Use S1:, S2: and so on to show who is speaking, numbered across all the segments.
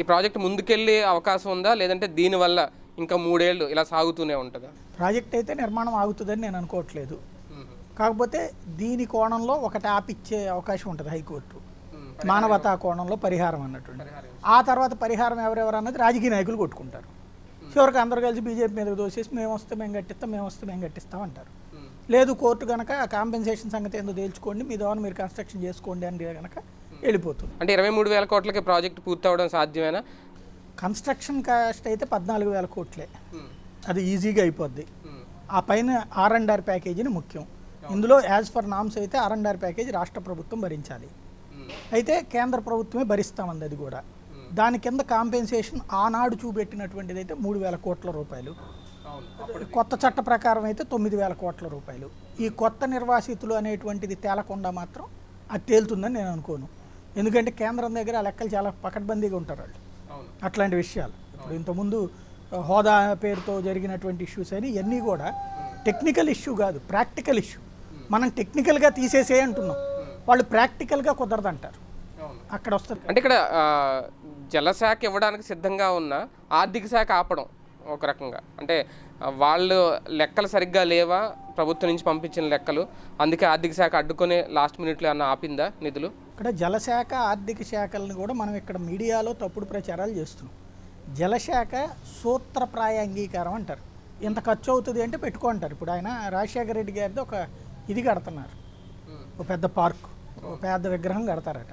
S1: ఈ ప్రాజెక్ట్ ముందుకెళ్ళే అవకాశం ఉందా లేదంటే దీనివల్ల ఇంకా మూడేళ్ళు ఇలా సాగుతూనే ఉంటుందా
S2: ప్రాజెక్ట్ అయితే నిర్మాణం ఆగుతుందని నేను అనుకోవట్లేదు కాకపోతే దీని కోణంలో ఒకటి ఆపిచ్చే అవకాశం ఉంటుంది హైకోర్టు మానవతా కోణంలో పరిహారం అన్నటువంటి ఆ తర్వాత పరిహారం ఎవరెవరు అన్నది రాజకీయ నాయకులు కొట్టుకుంటారు చివరికి అందరూ కలిసి బీజేపీ మీదకి దోసేసి మేము వస్తే మేము కట్టిస్తాం మేము వస్తే మేము కట్టిస్తాం అంటారు లేదు కోర్టు కనుక కాంపెన్సేషన్ సంగతి ఏందో తేల్చుకోండి మీ ద్వారా మీరు కన్స్ట్రక్షన్ చేసుకోండి అని కనుక వెళ్ళిపోతుంది
S1: అంటే ఇరవై మూడు వేల కోట్లకి ప్రాజెక్ట్ పూర్తి అవడం సాధ్యమేనా
S2: కన్స్ట్రక్షన్ కాస్ట్ అయితే పద్నాలుగు వేల కోట్లే అది ఈజీగా అయిపోద్ది ఆ పైన ఆర్ అండ్ ఆర్ ప్యాకేజీని ముఖ్యం ఇందులో యాజ్ ఫర్ నామ్స్ అయితే ఆర్ అండ్ ఆర్ ప్యాకేజ్ రాష్ట్ర ప్రభుత్వం భరించాలి అయితే కేంద్ర ప్రభుత్వమే భరిస్తామంది అది కూడా దాని కింద కాంపెన్సేషన్ ఆనాడు చూపెట్టినటువంటిది అయితే మూడు వేల కోట్ల రూపాయలు కొత్త చట్ట ప్రకారం అయితే తొమ్మిది వేల కోట్ల రూపాయలు ఈ కొత్త నిర్వాసితులు అనేటువంటిది తేలకుండా మాత్రం అది తేలుతుందని నేను అనుకోను ఎందుకంటే కేంద్రం దగ్గర ఆ లెక్కలు చాలా పకడ్బందీగా ఉంటారు వాళ్ళు అట్లాంటి విషయాలు ఇప్పుడు ఇంతకుముందు ఆ, హోదా పేరుతో జరిగినటువంటి ఇష్యూస్ అని ఇవన్నీ కూడా టెక్నికల్ ఇష్యూ కాదు ప్రాక్టికల్ ఇష్యూ మనం టెక్నికల్గా తీసేసే అంటున్నాం వాళ్ళు ప్రాక్టికల్గా కుదరదంటారు అక్కడ వస్తుంది
S1: అంటే ఇక్కడ ఆ, జలశాఖ ఇవ్వడానికి సిద్ధంగా ఉన్న ఆర్థిక శాఖ ఆపడం ఒక రకంగా అంటే ఆ, వాళ్ళు లెక్కలు సరిగ్గా లేవా ప్రభుత్వం నుంచి పంపించిన లెక్కలు అందుకే ఆర్థిక శాఖ అడ్డుకొని లాస్ట్ మినిట్లో అన్న ఆపిందా నిధులు
S2: ఇక్కడ జలశాఖ ఆర్థిక శాఖలను కూడా మనం ఇక్కడ మీడియాలో తప్పుడు ప్రచారాలు చేస్తున్నాం జలశాఖ సూత్రప్రాయ అంగీకారం అంటారు ఇంత ఖర్చు అవుతుంది అంటే పెట్టుకుంటారు ఇప్పుడు ఆయన రాజశేఖర రెడ్డి గారిది ఒక ఇది కడుతున్నారు ఒక పెద్ద పార్క్ ఒక పెద్ద విగ్రహం కడతారట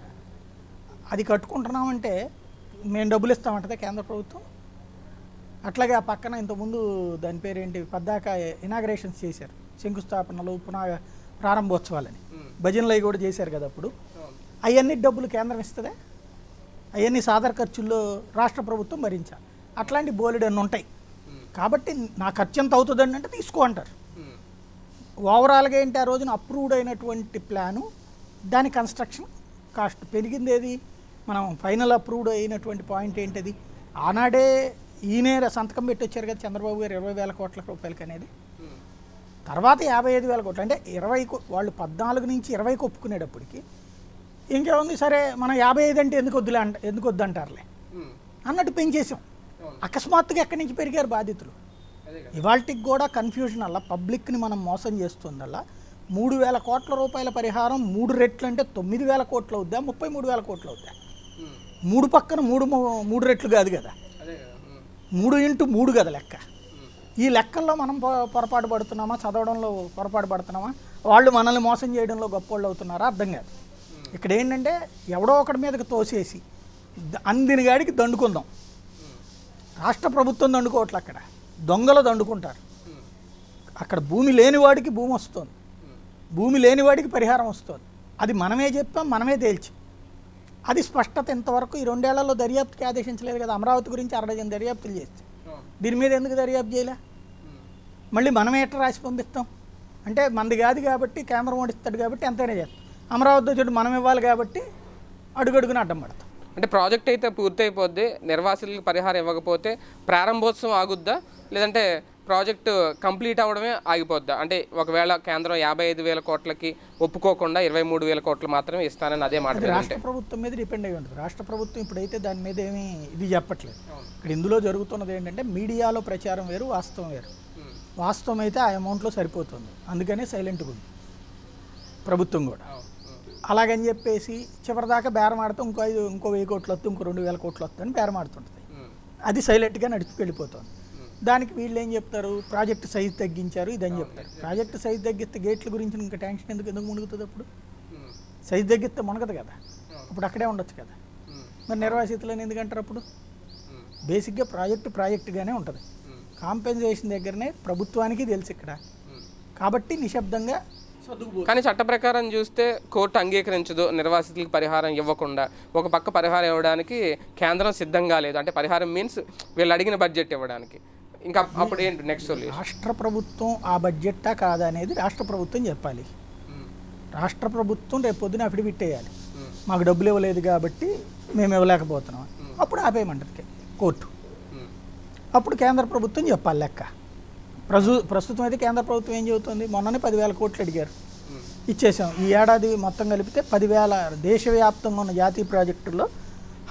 S2: అది కట్టుకుంటున్నామంటే మేము డబ్బులు ఇస్తామంటదా కేంద్ర ప్రభుత్వం అట్లాగే ఆ పక్కన ఇంతకుముందు దాని పేరేంటి పద్దాక ఇనాగ్రేషన్స్ చేశారు శంకుస్థాపనలు పునః ప్రారంభోత్సవాలని భజనలు అవి కూడా చేశారు కదా అప్పుడు అవన్నీ డబ్బులు కేంద్రం ఇస్తుందా అవన్నీ సాధారణ ఖర్చుల్లో రాష్ట్ర ప్రభుత్వం భరించాలి అట్లాంటి బోలెడు అన్ని ఉంటాయి కాబట్టి నా ఖర్చు ఎంత అవుతుందండి అంటే తీసుకో అంటారు ఓవరాల్గా ఏంటి ఆ రోజున అప్రూవ్డ్ అయినటువంటి ప్లాను దాని కన్స్ట్రక్షన్ కాస్ట్ పెరిగింది ఏది మనం ఫైనల్ అప్రూవ్డ్ అయినటువంటి పాయింట్ ఏంటిది ఆనాడే ఈయనే సంతకం పెట్టి వచ్చారు కదా చంద్రబాబు గారు ఇరవై వేల కోట్ల రూపాయలకి అనేది తర్వాత యాభై ఐదు వేల కోట్లు అంటే ఇరవై వాళ్ళు పద్నాలుగు నుంచి ఇరవైకి ఒప్పుకునేటప్పటికి ఇంకేముంది సరే మనం యాభై ఐదు అంటే ఎందుకు వద్దులే అంట ఎందుకు వద్దంటారులే అన్నట్టు పెంచేసాం అకస్మాత్తుగా ఎక్కడి నుంచి పెరిగారు బాధితులు ఇవాళకి కూడా కన్ఫ్యూజన్ అలా పబ్లిక్ని మనం మోసం చేస్తుందల్లా మూడు వేల కోట్ల రూపాయల పరిహారం మూడు రెట్లు అంటే తొమ్మిది వేల కోట్లు అవుద్దా ముప్పై మూడు వేల కోట్లు అవుద్దా మూడు పక్కన మూడు మూ- మూడు రెట్లు కాదు కదా మూడు ఇంటూ మూడు కదా లెక్క ఈ లెక్కల్లో మనం పొ- పొరపాటు పడుతున్నామా చదవడంలో పొరపాటు పడుతున్నామా వాళ్ళు మనల్ని మోసం చేయడంలో గొప్పోళ్ళు అవుతున్నారా అర్థం కాదు ఇక్కడ ఏంటంటే ఎవడో ఒకటి మీదకి తోసేసి ద- అందిని గాడికి దండుకుందాం రాష్ట్ర ప్రభుత్వం దండుకోవట్లే అక్కడ దొంగలు దండుకుంటారు అక్కడ భూమి లేనివాడికి భూమి వస్తుంది భూమి లేనివాడికి పరిహారం వస్తుంది అది మనమే చెప్పాం మనమే తేల్చాం అది స్పష్టత ఇంతవరకు ఈ రెండేళ్లలో దర్యాప్తుకి ఆదేశించలేదు కదా అమరావతి గురించి అరడజన్ దర్యాప్తులు చేస్తే దీని మీద ఎందుకు దర్యాప్తు చేయలే మళ్ళీ మనమే ఎట్లా రాసి పంపిస్తాం అంటే మనది కాదు కాబట్టి కేంద్రం ఓడిస్తాడు కాబట్టి ఎంతైనా చేస్తాం అమరావతి చెడు మనం ఇవ్వాలి కాబట్టి అడుగడుగున అడ్డం పడతాం
S1: అంటే ప్రాజెక్ట్ అయితే పూర్తయిపోద్ది నిర్వాసితులకు పరిహారం ఇవ్వకపోతే ప్రారంభోత్సవం ఆగుద్దా లేదంటే ప్రాజెక్టు కంప్లీట్ అవ్వడమే ఆగిపోద్దా అంటే ఒకవేళ కేంద్రం యాభై ఐదు వేల కోట్లకి ఒప్పుకోకుండా ఇరవై మూడు వేల కోట్లు మాత్రమే ఇస్తానని అదే మాట
S2: అది
S1: మీద
S2: రాష్ట్ర ప్రభుత్వం మీద డిపెండ్ అయి ఉంటుంది రాష్ట్ర ప్రభుత్వం ఇప్పుడైతే దాని మీద ఏమీ ఇది చెప్పట్లేదు ఇక్కడ ఇందులో జరుగుతున్నది ఏంటంటే మీడియాలో ప్రచారం వేరు వాస్తవం వేరు వాస్తవం అయితే ఆ అమౌంట్లో సరిపోతుంది అందుకనే సైలెంట్గా ఉంది ప్రభుత్వం కూడా అలాగని చెప్పేసి చివరిదాకా బేరం ఆడితే ఇంకో ఐదు ఇంకో వెయ్యి కోట్లు వస్తుంది ఇంకో రెండు వేల కోట్లు వస్తుందని బేరం ఆడుతుంటుంది అది సైలెంట్గా నడిచి వెళ్ళిపోతుంది దానికి వీళ్ళు ఏం చెప్తారు ప్రాజెక్ట్ సైజ్ తగ్గించారు ఇదని చెప్తారు ప్రాజెక్ట్ సైజ్ తగ్గిస్తే గేట్ల గురించి ఇంకా టెన్షన్ ఎందుకు ఎందుకు మునుగుతుంది అప్పుడు సైజ్ తగ్గిస్తే మునగదు కదా అప్పుడు అక్కడే ఉండొచ్చు కదా మరి నిర్వాసితులని ఎందుకంటారు అప్పుడు బేసిక్గా ప్రాజెక్ట్ ప్రాజెక్ట్గానే ఉంటుంది కాంపెన్సేషన్ దగ్గరనే ప్రభుత్వానికి తెలుసు ఇక్కడ కాబట్టి నిశ్శబ్దంగా సర్దుకుపో
S1: కానీ చట్ట ప్రకారం చూస్తే కోర్టు అంగీకరించదు నిర్వాసితులకు పరిహారం ఇవ్వకుండా ఒక పక్క పరిహారం ఇవ్వడానికి కేంద్రం సిద్ధంగా లేదు అంటే పరిహారం మీన్స్ వీళ్ళు అడిగిన బడ్జెట్ ఇవ్వడానికి ఇంకా అప్పుడు ఏంటి నెక్స్ట్ సొల్యూషన్
S2: రాష్ట్ర ప్రభుత్వం ఆ బడ్జెట్టా కాదా అనేది రాష్ట్ర ప్రభుత్వం చెప్పాలి రాష్ట్ర ప్రభుత్వం రేపు పొద్దున అఫిడవిట్ వేయాలి మాకు డబ్బులు ఇవ్వలేదు కాబట్టి మేము ఇవ్వలేకపోతున్నాం అప్పుడు ఆపేయమంటది కోర్టు అప్పుడు కేంద్ర ప్రభుత్వం చెప్పాలి లెక్క ప్రజు ప్రస్తుతం అయితే కేంద్ర ప్రభుత్వం ఏం చెబుతుంది మొన్ననే పదివేల కోట్లు అడిగారు ఇచ్చేసాం ఈ ఏడాది మొత్తం కలిపితే పదివేల దేశవ్యాప్తంగా ఉన్న జాతీయ ప్రాజెక్టుల్లో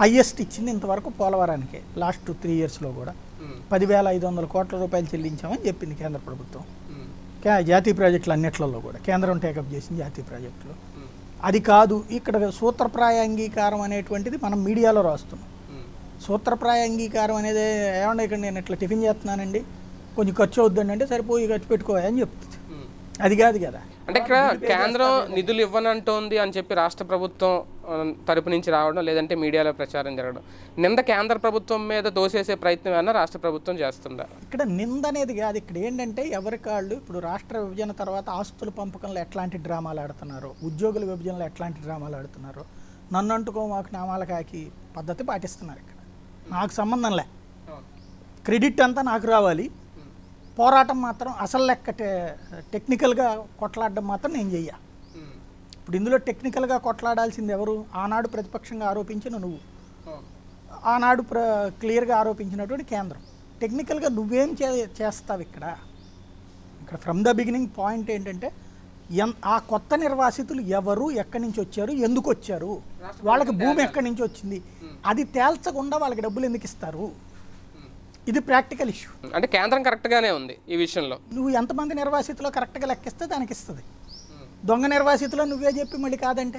S2: హయ్యెస్ట్ ఇచ్చింది ఇంతవరకు పోలవరానికే లాస్ట్ త్రీ ఇయర్స్లో కూడా పదివేల ఐదు వందల కోట్ల రూపాయలు చెల్లించామని చెప్పింది కేంద్ర ప్రభుత్వం కే- జాతీయ ప్రాజెక్టులు అన్నిట్లలో కూడా కేంద్రం టేకప్ చేసింది జాతీయ ప్రాజెక్టులు అది కాదు ఇక్కడ సూత్రప్రాయ అంగీకారం అనేటువంటిది మనం మీడియాలో రాస్తున్నాం సూత్రప్రాయ అంగీకారం అనేది ఏమన్నా ఇక్కడ నేను ఇట్లా టిఫిన్ చేస్తున్నానండి కొంచెం ఖర్చు అవుద్దండి అంటే సరిపోయి ఖర్చు పెట్టుకోవాలి అని చెప్తుంది అది కాదు కదా
S1: అంటే ఇక్కడ కేంద్రం నిధులు ఇవ్వనంటోంది అని చెప్పి రాష్ట్ర ప్రభుత్వం ఆ, తరపు నుంచి రావడం లేదంటే మీడియాలో ప్రచారం జరగడం నింద కేంద్ర ప్రభుత్వం మీద దోసేసే ప్రయత్నం ఏమన్నా రాష్ట్ర ప్రభుత్వం చేస్తుందా
S2: ఇక్కడ నింద అనేది కాదు ఇక్కడ ఏంటంటే ఎవరి కాళ్ళు ఇప్పుడు రాష్ట్ర విభజన తర్వాత ఆస్తుల పంపకంలో ఎట్లాంటి డ్రామాలు ఆడుతున్నారో ఉద్యోగుల విభజనలో ఎట్లాంటి డ్రామాలు ఆడుతున్నారో నన్ను అంటుకో మాకు నామాల కాకి పద్ధతి పాటిస్తున్నారు ఇక్కడ నాకు సంబంధం లే క్రెడిట్ అంతా నాకు రావాలి పోరాటం మాత్రం అసలు లెక్క టె- టెక్నికల్గా కొట్లాడడం మాత్రం నేను చెయ్య ఇప్పుడు ఇందులో టెక్నికల్గా కొట్లాడాల్సింది ఎవరు ఆనాడు ప్రతిపక్షంగా ఆరోపించిన నువ్వు ఆనాడు ప్ర క్లియర్గా ఆరోపించినటువంటి కేంద్రం టెక్నికల్గా నువ్వేం చే చేస్తావు ఇక్కడ ఇక్కడ ఫ్రమ్ ద బిగినింగ్ పాయింట్ ఏంటంటే ఎన్ ఆ కొత్త నిర్వాసితులు ఎవరు ఎక్కడి నుంచి వచ్చారు ఎందుకు వచ్చారు వాళ్ళకి భూమి ఎక్కడి నుంచి వచ్చింది అది తేల్చకుండా వాళ్ళకి డబ్బులు ఎందుకు ఇస్తారు ఇది ప్రాక్టికల్ ఇష్యూ
S1: అంటే కేంద్రం కరెక్ట్గానే ఉంది ఈ విషయంలో
S2: నువ్వు ఎంతమంది నిర్వాసితులో కరెక్ట్గా లెక్కిస్తే దానికి ఇస్తుంది దొంగ నిర్వాసితులో నువ్వే చెప్పి మళ్ళీ కాదంటే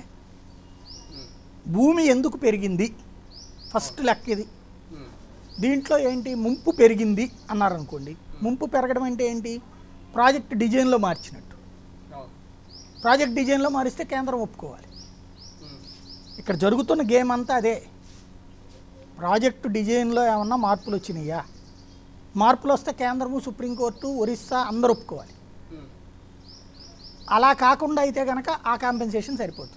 S2: భూమి ఎందుకు పెరిగింది ఫస్ట్ లెక్క ఇది దీంట్లో ఏంటి ముంపు పెరిగింది అన్నారు అనుకోండి ముంపు పెరగడం అంటే ఏంటి ప్రాజెక్ట్ డిజైన్లో మార్చినట్టు ప్రాజెక్ట్ డిజైన్లో మారిస్తే కేంద్రం ఒప్పుకోవాలి ఇక్కడ జరుగుతున్న గేమ్ అంతా అదే ప్రాజెక్టు డిజైన్లో ఏమన్నా మార్పులు వచ్చినాయా మార్పులు వస్తే కేంద్రము సుప్రీంకోర్టు ఒరిస్సా అందరూ ఒప్పుకోవాలి అలా కాకుండా అయితే కనుక ఆ కాంపెన్సేషన్ సరిపోతుంది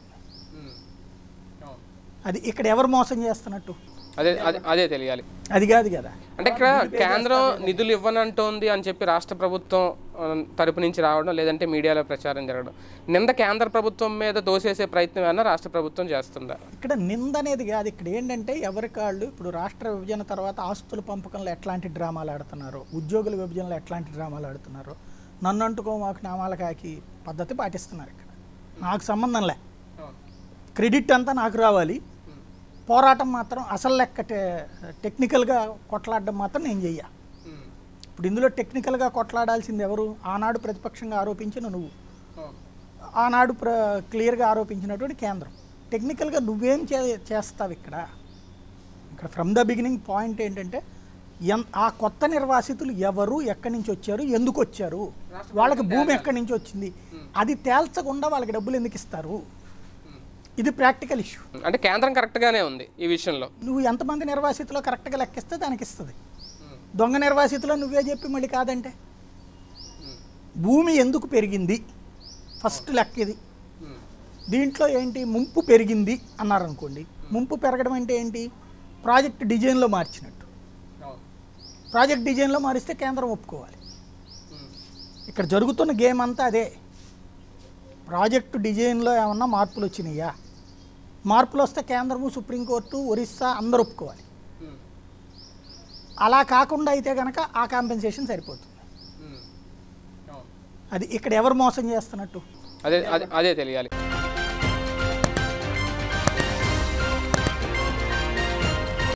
S2: అది ఇక్కడ ఎవరు మోసం చేస్తున్నట్టు
S1: అదే అదే అదే తెలియాలి
S2: అది కాదు కదా
S1: అంటే ఇక్కడ కేంద్రం నిధులు ఇవ్వనంటోంది అని చెప్పి రాష్ట్ర ప్రభుత్వం ఆ, తరపు నుంచి రావడం లేదంటే మీడియాలో ప్రచారం జరగడం నింద కేంద్ర ప్రభుత్వం మీద దోసేసే ప్రయత్నం ఏమన్నా రాష్ట్ర ప్రభుత్వం చేస్తుందా
S2: ఇక్కడ నింద అనేది కాదు ఇక్కడ ఏంటంటే ఎవరి కాళ్ళు ఇప్పుడు రాష్ట్ర విభజన తర్వాత ఆస్తుల పంపకంలో ఎట్లాంటి డ్రామాలు ఆడుతున్నారో ఉద్యోగుల విభజనలో ఎట్లాంటి డ్రామాలు ఆడుతున్నారో నన్ను అంటుకో మాకు నామాల కాకి పద్ధతి పాటిస్తున్నారు ఇక్కడ నాకు సంబంధం లే క్రెడిట్ అంతా నాకు రావాలి పోరాటం మాత్రం అసలు లెక్క టె- టెక్నికల్గా కొట్లాడడం మాత్రం నేను చెయ్య ఇప్పుడు ఇందులో టెక్నికల్గా కొట్లాడాల్సింది ఎవరు ఆనాడు ప్రతిపక్షంగా ఆరోపించిన నువ్వు ఆనాడు ప్ర క్లియర్గా ఆరోపించినటువంటి కేంద్రం టెక్నికల్గా నువ్వేం చే చేస్తావు ఇక్కడ ఇక్కడ ఫ్రమ్ ద బిగినింగ్ పాయింట్ ఏంటంటే ఎన్ ఆ కొత్త నిర్వాసితులు ఎవరు ఎక్కడి నుంచి వచ్చారు ఎందుకు వచ్చారు వాళ్ళకి భూమి ఎక్కడి నుంచి వచ్చింది అది తేల్చకుండా వాళ్ళకి డబ్బులు ఎందుకు ఇస్తారు ఇది ప్రాక్టికల్ ఇష్యూ
S1: అంటే కేంద్రం కరెక్ట్గానే ఉంది ఈ విషయంలో
S2: నువ్వు ఎంతమంది నిర్వాసితులో కరెక్ట్గా లెక్కిస్తే దానికి ఇస్తుంది దొంగ నిర్వాసితులో నువ్వే చెప్పి మళ్ళీ కాదంటే భూమి ఎందుకు పెరిగింది ఫస్ట్ లెక్క ఇది దీంట్లో ఏంటి ముంపు పెరిగింది అన్నారు అనుకోండి ముంపు పెరగడం అంటే ఏంటి ప్రాజెక్ట్ డిజైన్లో మార్చినట్టు ప్రాజెక్ట్ డిజైన్లో మారిస్తే కేంద్రం ఒప్పుకోవాలి ఇక్కడ జరుగుతున్న గేమ్ అంతా అదే ప్రాజెక్టు డిజైన్లో ఏమన్నా మార్పులు వచ్చినాయా మార్పులు వస్తే కేంద్రము సుప్రీంకోర్టు ఒరిస్సా అందరూ ఒప్పుకోవాలి అలా కాకుండా అయితే కనుక ఆ కాంపెన్సేషన్ సరిపోతుంది అది ఇక్కడ ఎవరు మోసం చేస్తున్నట్టు
S1: అదే అదే అదే తెలియాలి